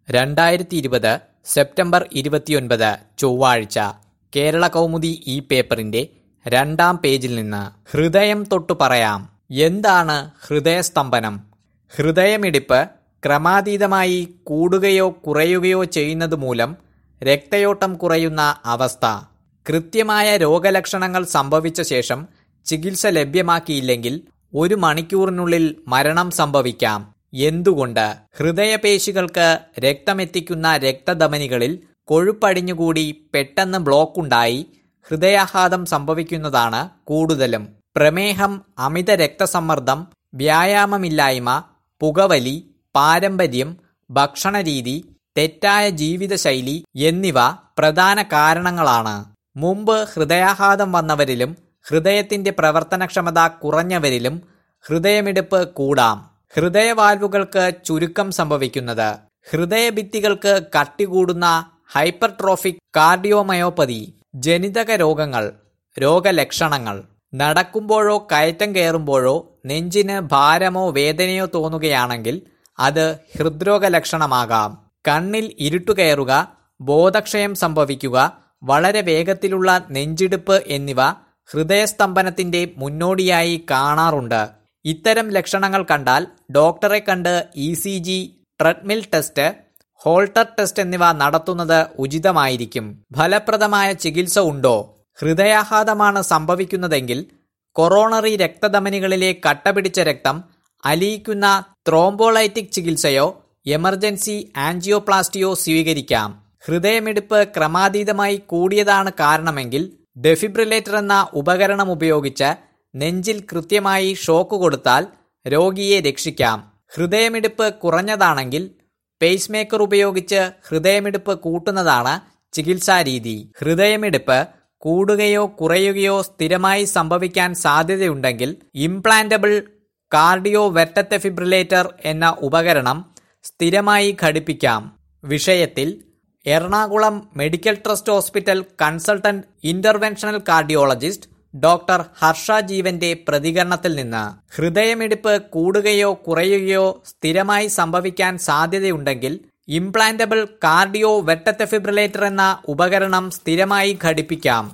രണ്ടായിരത്തി ഇരുപത് സെപ്റ്റംബർ ഇരുപത്തിയൊൻപത് ചൊവ്വാഴ്ച കേരള കൗമുദി ഈ പേപ്പറിന്റെ രണ്ടാം പേജിൽ നിന്ന് ഹൃദയം തൊട്ടു പറയാം എന്താണ് ഹൃദയസ്തംഭനം ഹൃദയമിടിപ്പ് ക്രമാതീതമായി കൂടുകയോ കുറയുകയോ ചെയ്യുന്നത് മൂലം രക്തയോട്ടം കുറയുന്ന അവസ്ഥ കൃത്യമായ രോഗലക്ഷണങ്ങൾ സംഭവിച്ച ശേഷം ചികിത്സ ലഭ്യമാക്കിയില്ലെങ്കിൽ ഒരു മണിക്കൂറിനുള്ളിൽ മരണം സംഭവിക്കാം എന്തുകൊണ്ട് ഹൃദയപേശികൾക്ക് രക്തമെത്തിക്കുന്ന രക്തധമനികളിൽ കൊഴുപ്പടിഞ്ഞുകൂടി പെട്ടെന്ന് ബ്ലോക്കുണ്ടായി ഹൃദയാഘാതം സംഭവിക്കുന്നതാണ് കൂടുതലും പ്രമേഹം അമിത രക്തസമ്മർദ്ദം വ്യായാമമില്ലായ്മ പുകവലി പാരമ്പര്യം ഭക്ഷണരീതി തെറ്റായ ജീവിതശൈലി എന്നിവ പ്രധാന കാരണങ്ങളാണ് മുമ്പ് ഹൃദയാഘാതം വന്നവരിലും ഹൃദയത്തിന്റെ പ്രവർത്തനക്ഷമത കുറഞ്ഞവരിലും ഹൃദയമിടിപ്പ് കൂടാം ഹൃദയവാൽവുകൾക്ക് ചുരുക്കം സംഭവിക്കുന്നത് ഹൃദയഭിത്തികൾക്ക് കട്ടികൂടുന്ന ഹൈപ്പർട്രോഫിക് കാർഡിയോമയോപ്പതി ജനിതക രോഗങ്ങൾ രോഗലക്ഷണങ്ങൾ നടക്കുമ്പോഴോ കയറ്റം കയറുമ്പോഴോ നെഞ്ചിന് ഭാരമോ വേദനയോ തോന്നുകയാണെങ്കിൽ അത് ഹൃദ്രോഗ ലക്ഷണമാകാം കണ്ണിൽ ഇരുട്ടു കയറുക ബോധക്ഷയം സംഭവിക്കുക വളരെ വേഗത്തിലുള്ള നെഞ്ചിടിപ്പ് എന്നിവ ഹൃദയസ്തംഭനത്തിന്റെ മുന്നോടിയായി കാണാറുണ്ട് ഇത്തരം ലക്ഷണങ്ങൾ കണ്ടാൽ ഡോക്ടറെ കണ്ട് E C G treadmill test Holter test എന്നിവ നടത്തുന്നത് ഉചിതമായിരിക്കും ഫലപ്രദമായ ചികിത്സ ഉണ്ടോ ഹൃദയാഘാതമാണ് സംഭവിക്കുന്നതെങ്കിൽ കൊറോണറി രക്തധമനികളിലെ കട്ടപിടിച്ച രക്തം അലിയിക്കുന്ന ത്രോംബോലൈറ്റിക് ചികിത്സയോ എമർജൻസി ആൻജിയോപ്ലാസ്റ്റിയോ സ്വീകരിക്കാം ഹൃദയമിടിപ്പ് ക്രമാതീതമായി കൂടിയതാണ് കാരണമെങ്കിൽ ഡെഫിബ്രിലേറ്റർ എന്ന ഉപകരണം ഉപയോഗിച്ച് നെഞ്ചിൽ കൃത്യമായി ഷോക്ക് കൊടുത്താൽ രോഗിയെ രക്ഷിക്കാം ഹൃദയമിടിപ്പ് കുറഞ്ഞതാണെങ്കിൽ പേസ് മേക്കർ ഉപയോഗിച്ച് ഹൃദയമിടിപ്പ് കൂട്ടുന്നതാണ് ചികിത്സാരീതി ഹൃദയമിടിപ്പ് കൂടുകയോ കുറയുകയോ സ്ഥിരമായി സംഭവിക്കാൻ സാധ്യതയുണ്ടെങ്കിൽ ഇംപ്ലാന്റബിൾ കാർഡിയോ വെർട്ടത്തെഫിബ്രിലേറ്റർ എന്ന ഉപകരണം സ്ഥിരമായി ഘടിപ്പിക്കാം വിഷയത്തിൽ Ernakulam medical trust hospital consultant interventional cardiologist doctor Harsha ജീവന്റെ പ്രതികരണത്തിൽ നിന്ന് ഹൃദയമിടിപ്പ് കൂടുകയോ കുറയുകയോ സ്ഥിരമായി സംഭവിക്കാൻ സാധ്യതയുണ്ടെങ്കിൽ ഇംപ്ലാന്റബിൾ കാർഡിയോ വെട്ടത്തെഫിബ്രിലേറ്റർ എന്ന ഉപകരണം സ്ഥിരമായി ഘടിപ്പിക്കാം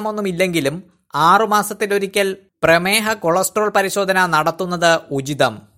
രോഗലക്ഷണമൊന്നുമില്ലെങ്കിലും ആറുമാസത്തിലൊരിക്കൽ പ്രമേഹ കൊളസ്ട്രോൾ പരിശോധന നടത്തുന്നത് ഉചിതം